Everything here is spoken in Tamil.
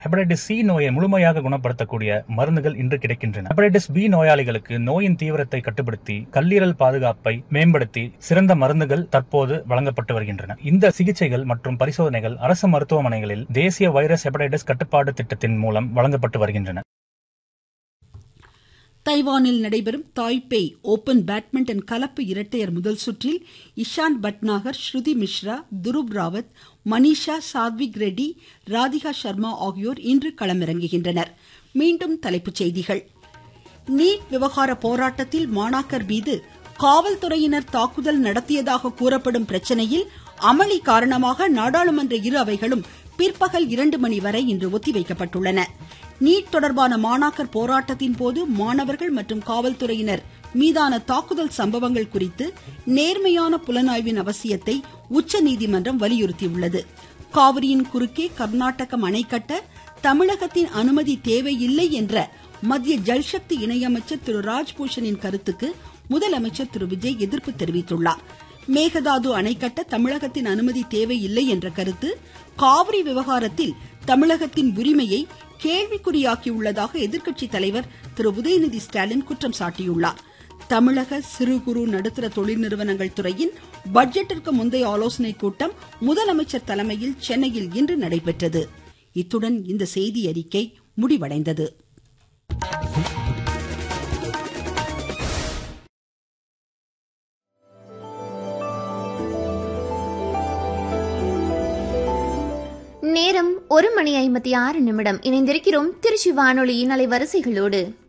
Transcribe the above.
ஹெப்படைட்டிஸ் சி நோயை முழுமையாக குணப்படுத்தக்கூடிய மருந்துகள் இன்று கிடைக்கின்றன ஹெப்படைட்டிஸ் பி நோயாளிகளுக்கு நோயின் தீவிரத்தை கட்டுப்படுத்தி கல்லீரல் பாதுகாப்பை மேம்படுத்தி சிறந்த மருந்துகள் தற்போது வழங்கப்பட்டு வருகின்றன இந்த சிகிச்சைகள் மற்றும் பரிசோதனைகள் அரசு மருத்துவமனைகளில் தேசிய வைரஸ் ஹெப்படைட்டிஸ் கட்டுப்பாடு திட்டத்தின் மூலம் வழங்கப்பட்டு வருகின்றன தைவானில் நடைபெறும் தாய்பேய் ஓபன் பேட்மிண்டன் கலப்பு இரட்டையர் முதல் சுற்றில் இஷான் பட்நாகர் ஸ்ருதி மிஸ்ரா துருவ் ராவத் மனிஷா சாத்விக் ரெட்டி ராதிகா சர்மா ஆகியோர் இன்று களமிறங்குகின்றனர் மீண்டும் தலைப்புச் செய்திகள் நீட் விவகார போராட்டத்தில் மாணாக்கர் மீது காவல்துறையினர் தாக்குதல் நடத்தியதாக கூறப்படும் பிரச்சனையில் அமளி காரணமாக நாடாளுமன்ற இரு அவைகளும் பிற்பகல் இரண்டு மணி வரை இன்று ஒத்திவைக்கப்பட்டுள்ளன நீட் தொடர்பான மாணாக்கர் போராட்டத்தின் போது மாணவர்கள் மற்றும் காவல்துறையினர் மீதான தாக்குதல் சம்பவங்கள் குறித்து நேர்மையான புலனாய்வின் அவசியத்தை உச்சநீதிமன்றம் வலியுறுத்தியுள்ளது காவிரியின் குறுக்கே கர்நாடகம் அணை கட்ட தமிழகத்தின் அனுமதி தேவையில்லை என்ற மத்திய ஜல்சக்தி இணையமைச்சர் திரு ராஜ்பூஷனின் கருத்துக்கு முதலமைச்சர் திரு விஜய் எதிர்ப்பு தெரிவித்துள்ளார் மேகதாது அணை கட்ட தமிழகத்தின் அனுமதி தேவையில்லை என்ற கருத்து காவிரி விவகாரத்தில் தமிழகத்தின் உரிமையை கேள்விக்குறியாக்கியுள்ளதாக எதிர்க்கட்சி தலைவர் திரு உதயநிதி ஸ்டாலின் குற்றம் சாட்டியுள்ளார் தமிழக சிறு குறு நடுத்தர தொழில் நிறுவனங்கள் துறையின் பட்ஜெட்டிற்கு முந்தைய ஆலோசனைக் கூட்டம் முதலமைச்சர் தலைமையில் சென்னையில் இன்று நடைபெற்றது இத்துடன் இந்த செய்தி அறிக்கை முடிவடைந்தது நேரம் ஒரு மணி ஐம்பத்தி ஆறு நிமிடம் இணைந்திருக்கிறோம் திருச்சி வானொலியின் அலைவரிசைகளோடு